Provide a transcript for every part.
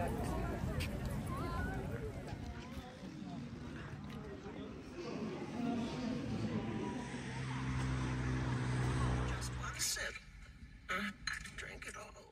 Just one sip. Uh, I can drink it all.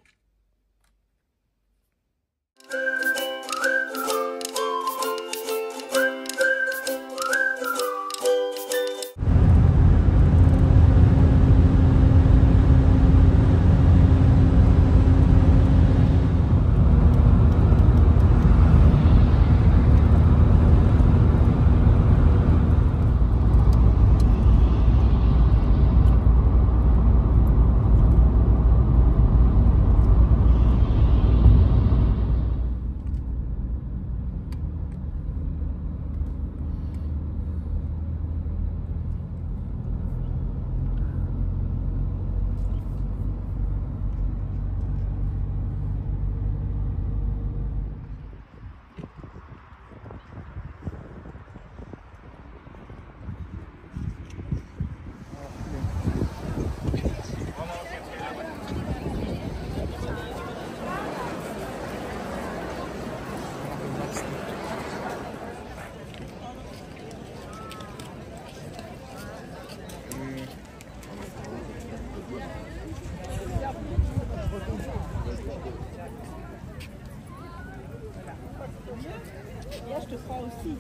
je te crois aussi.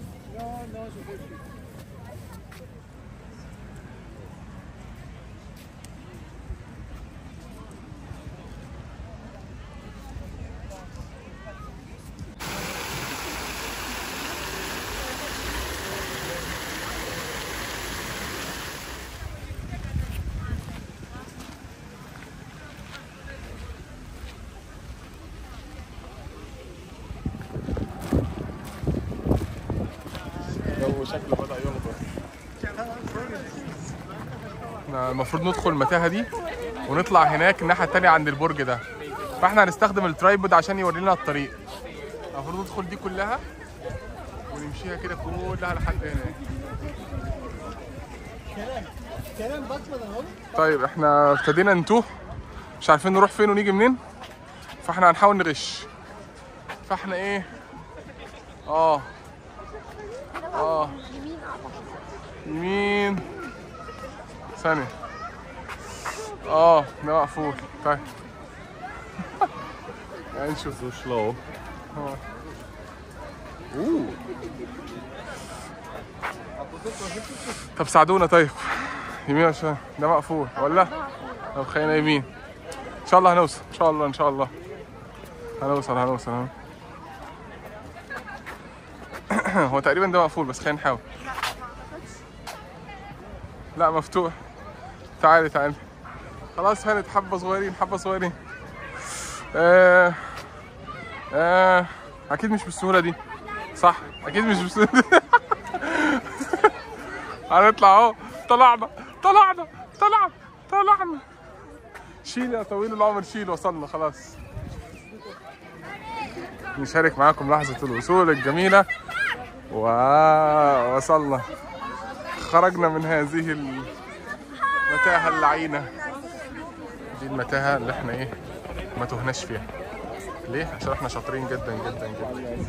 الجو شكله بدأ يمطر احنا المفروض ندخل المتاهة دي ونطلع هناك الناحية التانية عند البرج ده فاحنا هنستخدم الترايبود عشان يوري لنا الطريق المفروض ندخل دي كلها ونمشيها كده كلها لحد هناك طيب احنا ابتدينا نتوه مش عارفين نروح فين ونيجي منين فاحنا هنحاول نغش فاحنا ايه اه اه يمين ثانية اه ده مقفول طيب يعني نشوف So schlau. اه Uh, طب ساعدونا طيب يمين ولا شمال ده مقفول ولا طب خلينا يمين ان شاء الله هنوصل ان شاء الله ان شاء الله هنوصل هنوصل هنوصل. هو تقريبا ده مقفول بس خلينا نحاول لا مفتوح تعالي تعالي خلاص هانت حبة صغيرين حبة صغيرين آه آه أكيد مش بالسهولة دي صح أكيد مش بالسهولة دي هنطلع اهو طلعنا طلعنا طلعنا طلعنا شيل يا طويل العمر شيل وصلنا خلاص نشارك معاكم لحظة الوصول الجميلة ووصلنا خرجنا من هذه المتاهة اللعينة دي المتاهة اللي احنا ايه ما تهناش فيها ليه؟ عشان احنا شاطرين جدا جدا جدا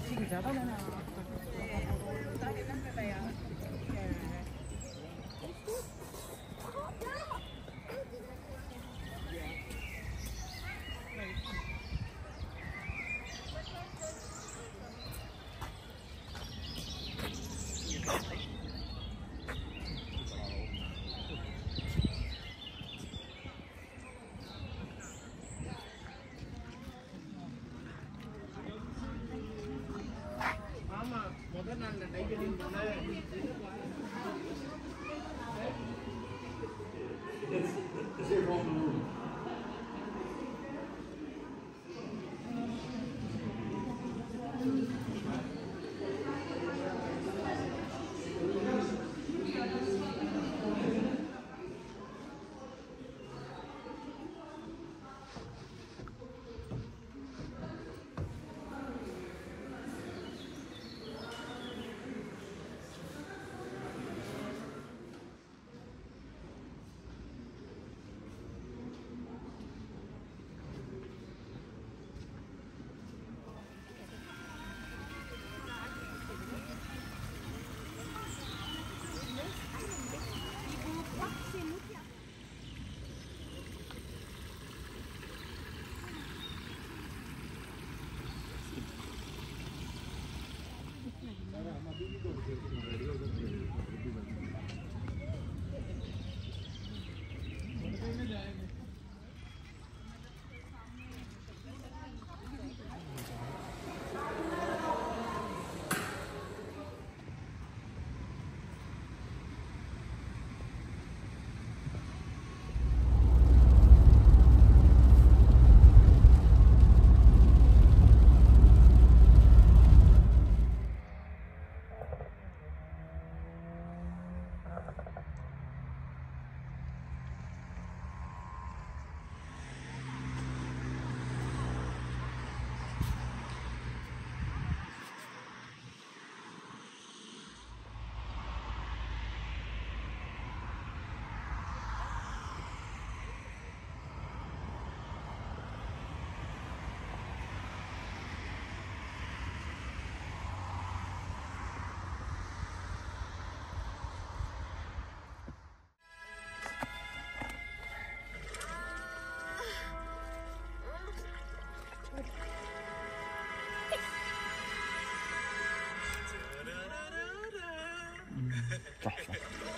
تحفه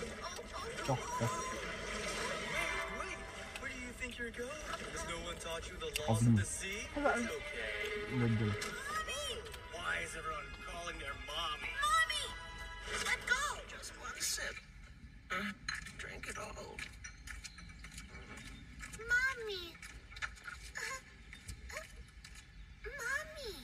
تحفه Wait, where do you think you're going? Has no one taught you the laws عظيم. of the sea? It's okay. جدا Why is everyone calling their mommy? Mommy! Let go! Just one sip. Uh, drink it all. Mommy! Mommy!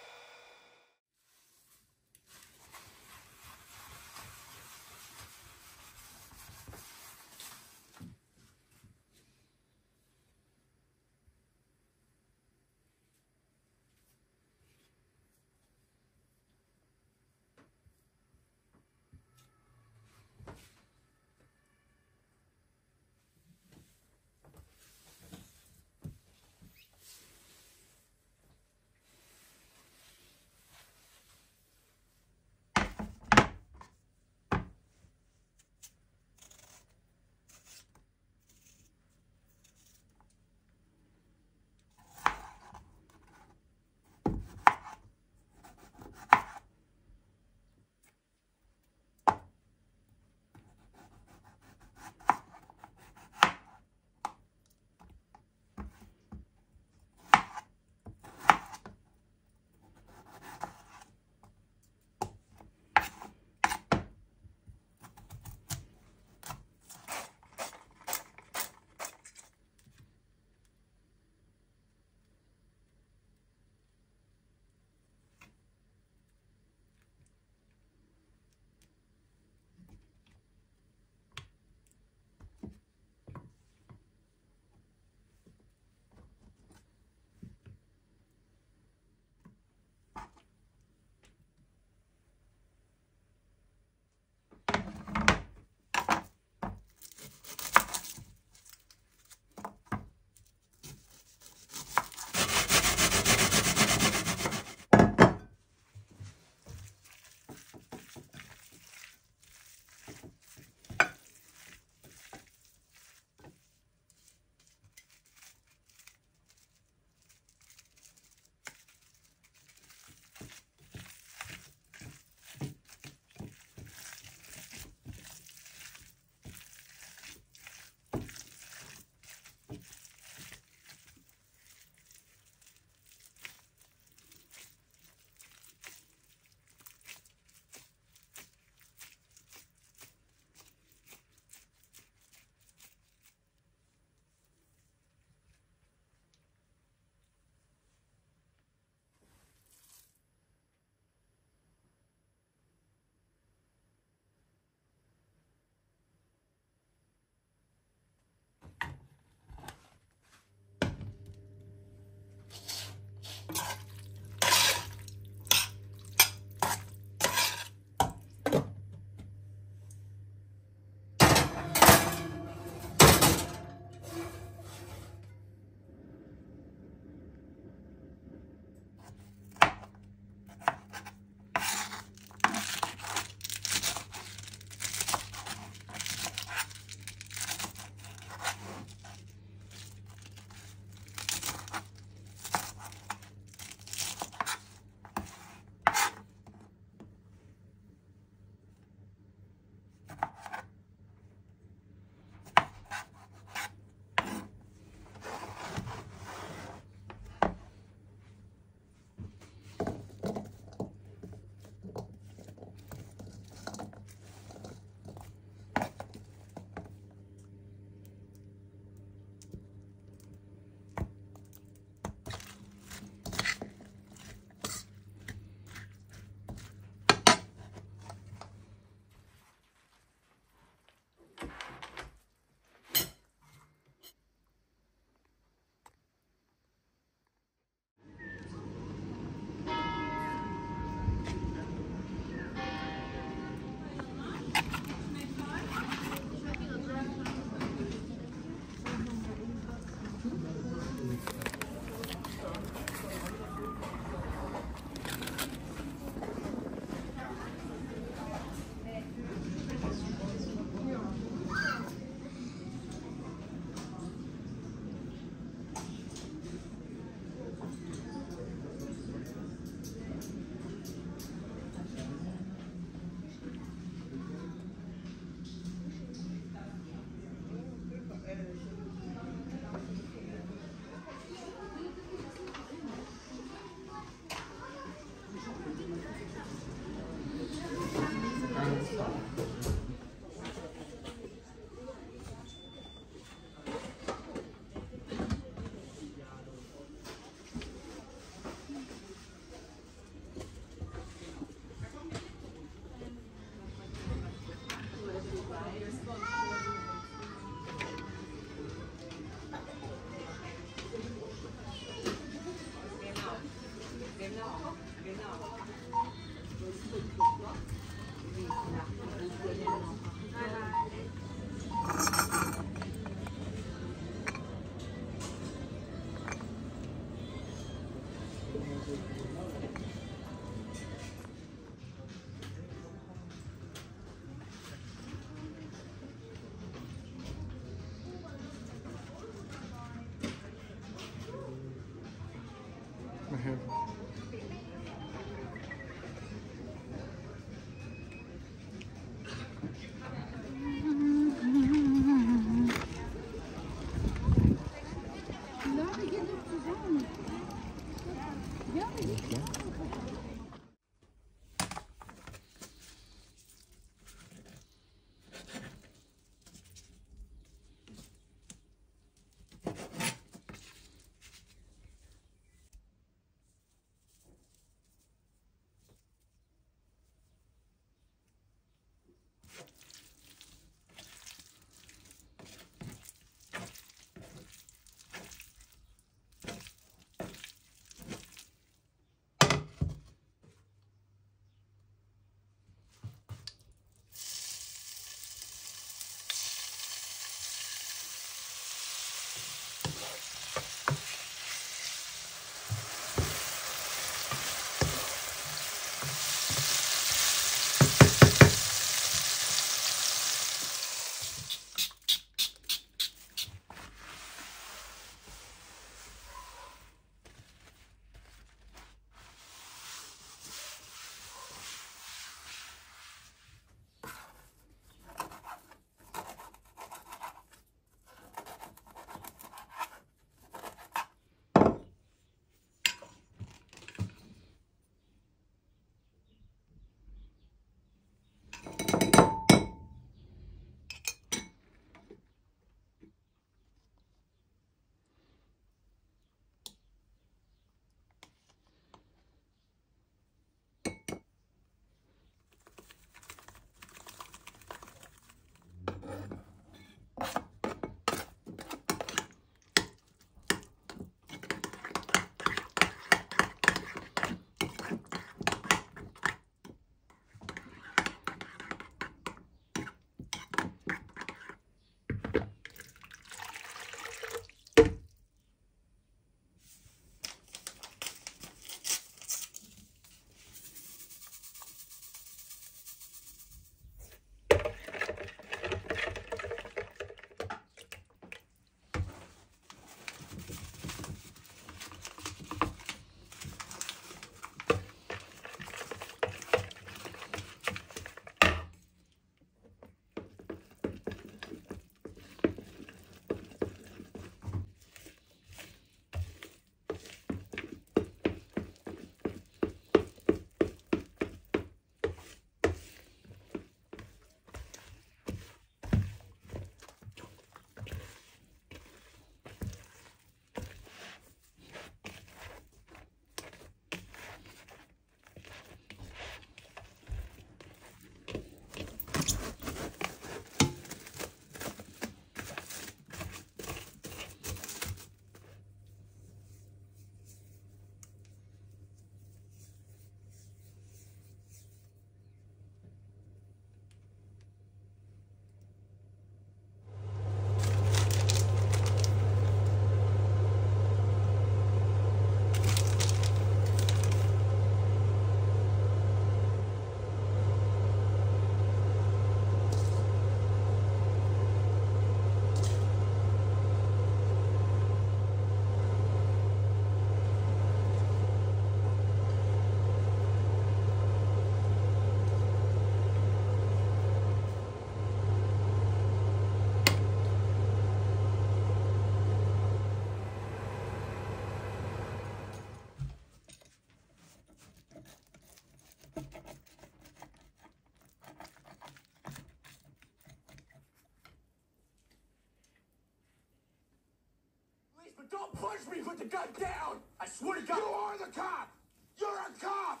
Don't push me! Put the gun down! I swear to God! You are the cop! You're a cop!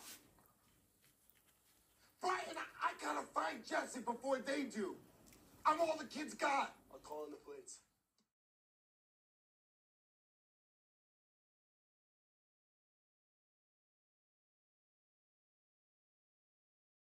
Brian, I gotta find Jesse before they do. I'm all the kids got. I'll call in the police.